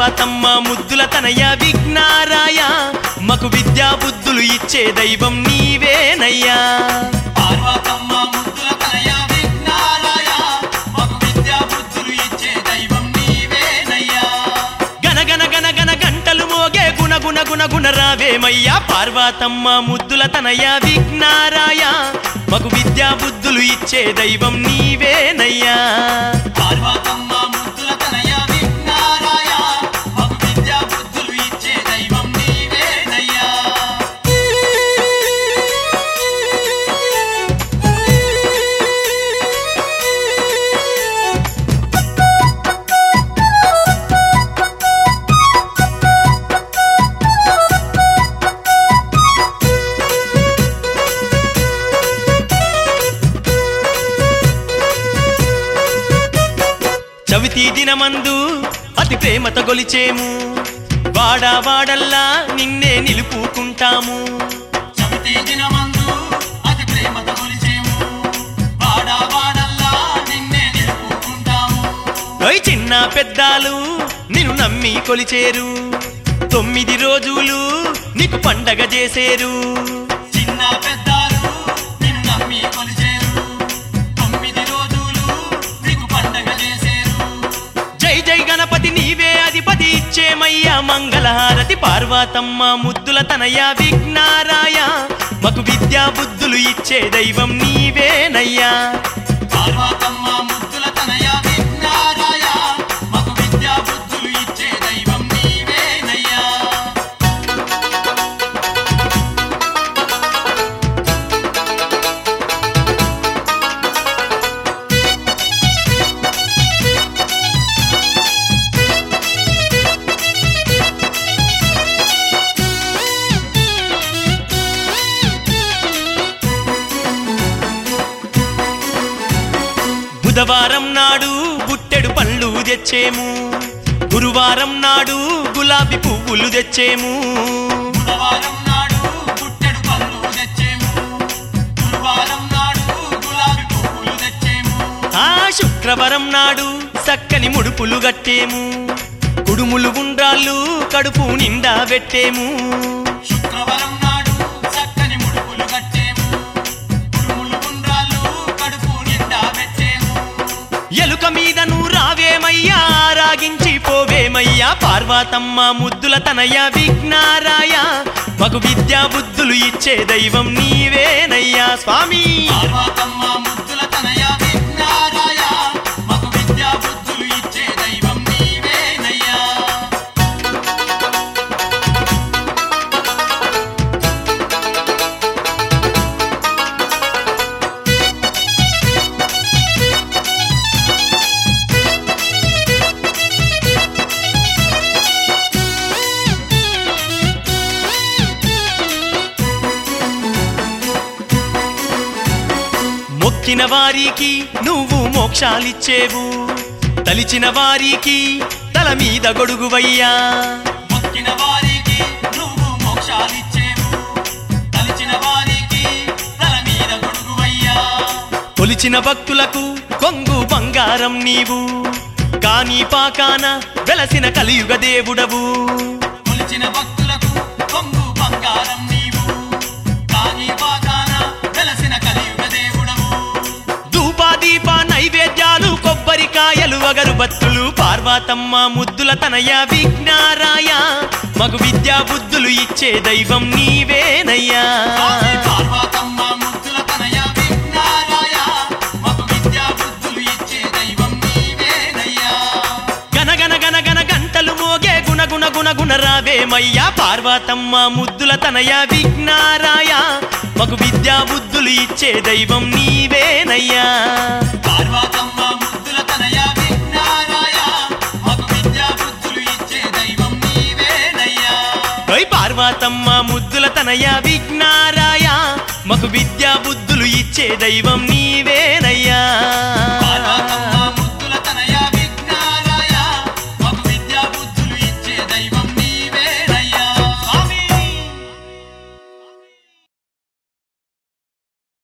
పార్వతమ్మ ముద్దుల తనయ విఘ్నారాయ మకు విద్యా బుద్ధులు ఇచ్చే దైవం నీవేనయ్యా పార్వతమ్మ ముద్దుల తనయ విఘ్నాలయ మాకు విద్యా బుద్ధులు ఇచ్చే దైవం నీవేనయ్యా గన గన గన గన గంటలు మోగే గుణ గుణ గుణ గుణ రావేమయ్యా పార్వతమ్మ ముద్దుల తనయ విఘ్నారాయ మకు విద్యా బుద్ధులు ఇచ్చే దైవం నీవేనయ్యా పార్వతమ్మ ముద్దుల తనయ విఘ్నాలయ మాకు విద్యా బుద్ధులు ఇచ్చే దైవం నీవేనయ్యా చవితి దినమందు అతి ప్రేమతో గొలిచేము వాడా వాడల్లా నిన్నే నిలుపుకుంటాము చవితి దినమందు అతి ప్రేమతో కొలిచేము వాడా వాడల్లా నిన్నే నిలుపుకుంటాము ఓయ్ చిన్న పెద్దాలు నిన్ను నమ్మి కొలిచేరు తొమ్మిది రోజులు నీకు పండగ చేసేరు చిన్న పెద్దాలు నిన్ను నమ్మి కొలిచేరు తొమ్మిది రోజులు నీకు పండగ చేసేరు జై జై గణపతి నీవే అధిపతి ఇచ్చేమయ్యా మంగళహారతి పార్వతమ్మ ముద్దుల తనయ విఘ్నారాయ మకు విద్యా బుద్ధులు ఇచ్చే దైవం నీవేనయ్యా పార్వతమ్మ ముద్దుల తనయ విఘ్నారాయ మగు విద్యా బుద్ధులు ఇచ్చే దైవం నీవేనయ్యా బుధవారం నాడు బుట్టెడు పళ్ళు తెచ్చేము గురువారం నాడు గులాబీ పువ్వులు తెచ్చేము బుధవారం నాడు పుట్టెడు పళ్ళు తెచ్చేము గురువారం నాడు గులాబీ పువ్వులు తెచ్చేము ఆ శుక్రవారం నాడు చక్కని ముడుపులు గట్టేము కుడుములు ఉండ్రాళ్ళు కడుపు నిండా పెట్టేము శుక్రవారం నాడు చక్కని ముడుపులు కట్టేము కుడుములు గుండ్రాలు కడుపు నిండా పెట్టేము ఎలుక మీద నువ్వు రావేమయ్యా రాగించి పోవేమయ్యా పార్వతమ్మ ముద్దుల తనయ విఘ్నారాయ మగు విద్యా బుద్ధులు ఇచ్చే దైవం నీవేనయ్యా స్వామి పార్వతమ్మ ముద్దుల తనయ విఘ్నారాయ మగు విద్యా బుద్ధులు ఇచ్చే దైవం నీవేనయ్యా మొక్కిన వారికి నువ్వు మోక్షాలిచ్చేవు తలిచిన వారికి తల మీద గొడుగువయ్యా మొక్కిన వారికి నువ్వు మోక్షాలిచ్చేవు తలిచిన వారికి తల మీద గొడుగువయ్యా కొలిచిన భక్తులకు కొంగు బంగారం నీవు కాని పాకాన వెలసిన కలియుగ దేవుడవు కొలిచిన భక్తులకు కొంగు బంగారం నీవు కాని పాకాన వెలసిన కలియుగ దేవుడవు ధూపాదీప నైవేద్యాలు కొబ్బరికాయలు అగరుబత్తులు పార్వతమ్మ ముద్దుల తనయ విఘ్నారాయ మగు విద్యా బుద్ధులు ఇచ్చే దైవం నీవేనయ్యా స్వామి పార్వతమ్మ ముద్దుల తనయ విఘ్నారాయ మగు విద్యా బుద్ధులు ఇచ్చే దైవం నీవేనయ్యా గన గన గన గన గంటలు మోగే గుణ గుణ గుణ గుణ రావేమయ్యా పార్వతమ్మ ముద్దుల తనయ విఘ్నారాయ మగు విద్యా బుద్ధులు ఇచ్చే దైవం నీవేనయ్యా పార్వతమ్మ ముద్దుల తనయ విఘ్నారాయ మగు విద్యా బుద్ధులు ఇచ్చే దైవం నీవేనయ్యా ఓయ్ పార్వతమ్మ ముద్దుల తనయ విఘ్నారాయ మగు విద్యా బుద్ధులు ఇచ్చే దైవం నీవే